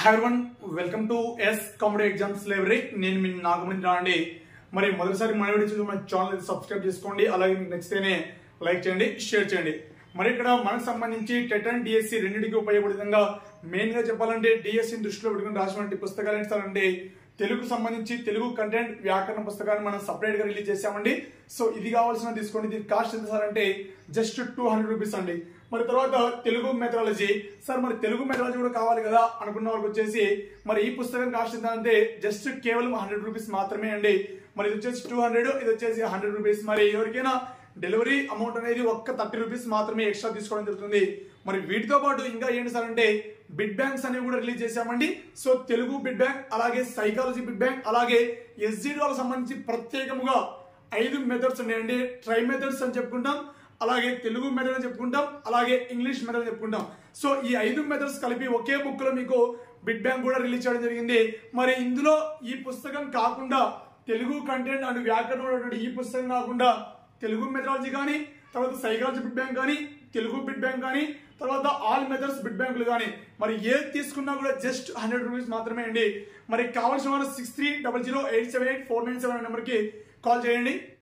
hi one welcome to S comedy exams library నేను మీ నాగమణి రాండి మరి మొదటిసారి మన వీడియో చూసి మన ఛానల్ సబ్స్క్రైబ్ చేసుకోండి అలాగే మీకు నచ్చితేనే లైక్ చేయండి షేర్ చేయండి మరి ఇక్కడ మనకు సంబంధించి టెట్ అండ్ డిఎస్సి రెండింటికి ఉపయోగపడే విధంగా మెయిన్ గా చెప్పాలంటే డిఎస్సి దృష్టిలో పెట్టుకుని రాసినటువంటి పుస్తకాలు ఏంటంటే తెలుగు సంబంధించి తెలుగు కంటెంట్ వ్యాకరణ పుస్తకాన్ని మనం సపరేట్ గా రిలీజ్ చేసామండి సో ఇది కావాల్సిన తీసుకోండి దీని కాస్ట్ ఎంత సార్ అంటే జస్ట్ టూ హండ్రెడ్ రూపీస్ అండి మరి తర్వాత తెలుగు మెథడాలజీ సార్ మరి తెలుగు మెథడాలజీ కూడా కావాలి కదా అనుకున్న వాళ్ళకి వచ్చేసి మరి ఈ పుస్తకం కాస్ట్ ఎంత అంటే జస్ట్ కేవలం హండ్రెడ్ రూపీస్ మాత్రమే అండి మరి ఇది వచ్చేసి టూ హండ్రెడ్ ఇది వచ్చేసి హండ్రెడ్ రూపీస్ మరి ఎవరికైనా డెలివరీ అమౌంట్ అనేది ఒక్క థర్టీ రూపీస్ మాత్రమే ఎక్స్ట్రా తీసుకోవడం జరుగుతుంది మరి వీటితో పాటు ఇంకా ఏంటి సార్ అంటే బిడ్ బ్యాంక్స్ అనేవి కూడా రిలీజ్ చేశామండి సో తెలుగు బిడ్ బ్యాంక్ అలాగే సైకాలజీ బిడ్ బ్యాంక్ అలాగే ఎస్జిడి వాళ్ళకి సంబంధించి ప్రత్యేకముగా ఐదు మెథడ్స్ ఉన్నాయండి ట్రై మెథడ్స్ అని చెప్పుకుంటాం అలాగే తెలుగు మెథడ్ అని చెప్పుకుంటాం అలాగే ఇంగ్లీష్ మెథడ్ అని చెప్పుకుంటాం సో ఈ ఐదు మెథడ్స్ కలిపి ఒకే బుక్ లో మీకు బిడ్ బ్యాంక్ కూడా రిలీజ్ చేయడం జరిగింది మరి ఇందులో ఈ పుస్తకం కాకుండా తెలుగు కంటెంట్ అండ్ వ్యాకరణం ఉన్నటువంటి ఈ పుస్తకం కాకుండా తెలుగు మెథడాలజీ కానీ తర్వాత సైకాలజీ బిడ్ బ్యాంక్ కానీ తెలుగు బిడ్ బ్యాంక్ కానీ తర్వాత ఆల్ మెథడ్స్ బిడ్ బ్యాంకులు కానీ మరి ఏది తీసుకున్నా కూడా జస్ట్ హండ్రెడ్ రూపీస్ మాత్రమే అండి మరి కావాల్సిన వారు six three double zero eight seven eight four nine seven నెంబర్కి కాల్ చేయండి